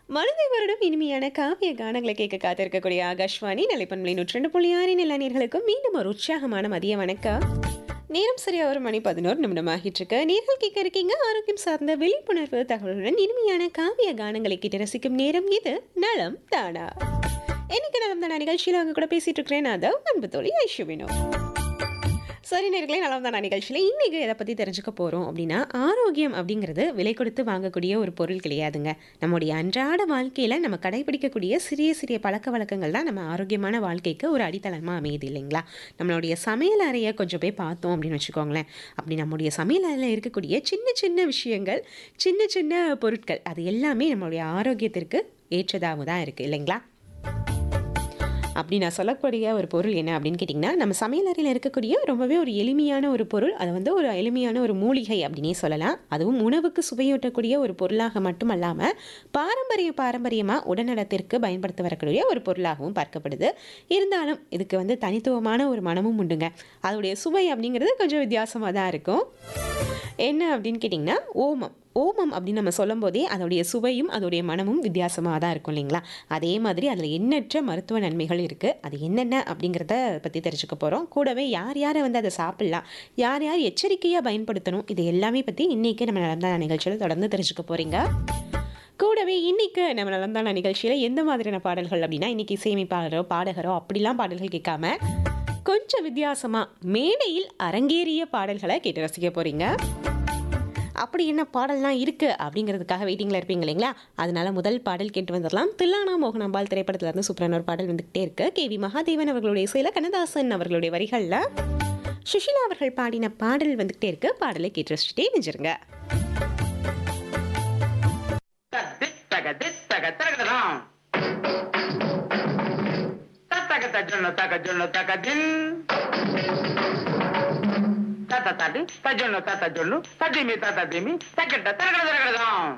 மனதை வருடம் இனிமையான காவிய கானங்களை கேட்க காத்திருக்கக்கூடிய ஆகாஷ்வாணி நிலைப்பன்மலை நூற்றி புள்ளி ஆறின் எல்லா நேர்களுக்கும் மீண்டும் ஒரு உற்சாகமான மதிய வணக்கம் நேரம் சரியா ஒரு மணி பதினோரு நிமிடம் ஆகிட்டு இருக்கு நேர்கள் கேட்க இருக்கீங்க ஆரோக்கியம் சார்ந்த விழிப்புணர்வு தகவலுடன் இனிமையான காவிய கானங்களை கேட்டு ரசிக்கும் நேரம் இது நலம் தானா இன்னைக்கு நலம் தானா நிகழ்ச்சியில் அவங்க கூட பேசிட்டு இருக்கிறேன் நான் தான் அன்பு தோழி ஐஷுவினோ சரி நேர்களே நலம் தானா நிகழ்ச்சியில் இன்றைக்கி எதை பற்றி தெரிஞ்சுக்க போகிறோம் அப்படின்னா ஆரோக்கியம் அப்படிங்கிறது விலை கொடுத்து வாங்கக்கூடிய ஒரு பொருள் கிடையாதுங்க நம்முடைய அன்றாட வாழ்க்கையில் நம்ம கடைபிடிக்கக்கூடிய சிறிய சிறிய பழக்க வழக்கங்கள் தான் நம்ம ஆரோக்கியமான வாழ்க்கைக்கு ஒரு அடித்தளமாக அமையுது இல்லைங்களா நம்மளுடைய சமையல் அறையை கொஞ்சம் போய் பார்த்தோம் அப்படின்னு வச்சுக்கோங்களேன் அப்படி நம்முடைய சமையல் அறையில் இருக்கக்கூடிய சின்ன சின்ன விஷயங்கள் சின்ன சின்ன பொருட்கள் அது எல்லாமே நம்மளுடைய ஆரோக்கியத்திற்கு ஏற்றதாக தான் இருக்குது இல்லைங்களா அப்படி நான் சொல்லக்கூடிய ஒரு பொருள் என்ன அப்படின்னு கேட்டிங்கன்னா நம்ம சமையலறையில் இருக்கக்கூடிய ரொம்பவே ஒரு எளிமையான ஒரு பொருள் அது வந்து ஒரு எளிமையான ஒரு மூலிகை அப்படின்னே சொல்லலாம் அதுவும் உணவுக்கு சுவையூட்டக்கூடிய ஒரு பொருளாக மட்டும் அல்லாமல் பாரம்பரிய பாரம்பரியமாக உடல்நலத்திற்கு பயன்படுத்த வரக்கூடிய ஒரு பொருளாகவும் பார்க்கப்படுது இருந்தாலும் இதுக்கு வந்து தனித்துவமான ஒரு மனமும் உண்டுங்க அதோடைய சுவை அப்படிங்கிறது கொஞ்சம் வித்தியாசமாக தான் இருக்கும் என்ன அப்படின்னு கேட்டிங்கன்னா ஓமம் ஓமம் அப்படின்னு நம்ம சொல்லும் போதே அதோடைய சுவையும் அதோடைய மனமும் வித்தியாசமாக தான் இருக்கும் இல்லைங்களா அதே மாதிரி அதில் எண்ணற்ற மருத்துவ நன்மைகள் இருக்குது அது என்னென்ன அப்படிங்கிறத பற்றி தெரிஞ்சுக்க போகிறோம் கூடவே யார் யாரை வந்து அதை சாப்பிட்லாம் யார் யார் எச்சரிக்கையாக பயன்படுத்தணும் இது எல்லாமே பற்றி இன்றைக்கி நம்ம நடந்த நிகழ்ச்சியில் தொடர்ந்து தெரிஞ்சுக்க போகிறீங்க கூடவே இன்னைக்கு நம்ம நடந்தான நிகழ்ச்சியில் எந்த மாதிரியான பாடல்கள் அப்படின்னா இன்னைக்கு இசையமைப்பாளரோ பாடகரோ அப்படிலாம் பாடல்கள் கேட்காம கொஞ்சம் வித்தியாசமாக மேடையில் அரங்கேறிய பாடல்களை கேட்டு ரசிக்க போகிறீங்க அப்படி என்ன பாடல்லாம் இருக்குது அப்படிங்கிறதுக்காக வெயிட்டிங்கில் இருப்பீங்க இல்லைங்களா அதனால முதல் பாடல் கேட்டு வந்துடலாம் தில்லானா மோகனாம்பால் திரைப்படத்துல இருந்து சூப்பரான ஒரு பாடல் வந்துகிட்டே இருக்கு கே வி மகாதேவன் அவர்களுடைய இசையில் கண்ணதாசன் அவர்களுடைய வரிகளில் சுஷிலா அவர்கள் பாடின பாடல் வந்துகிட்டே இருக்கு பாடலை கேட்டு ரசிச்சுட்டே நெஞ்சிருங்க தித்தக தித்தக தகதம் தத்தக தஜொன்ன தக ஜொன்ன தக தின் தத்த தடி தஜொன்ன தத்த ஜொன்னு தஜிமி தத்த திமி தக்கட்ட தரகட தரகடதாம்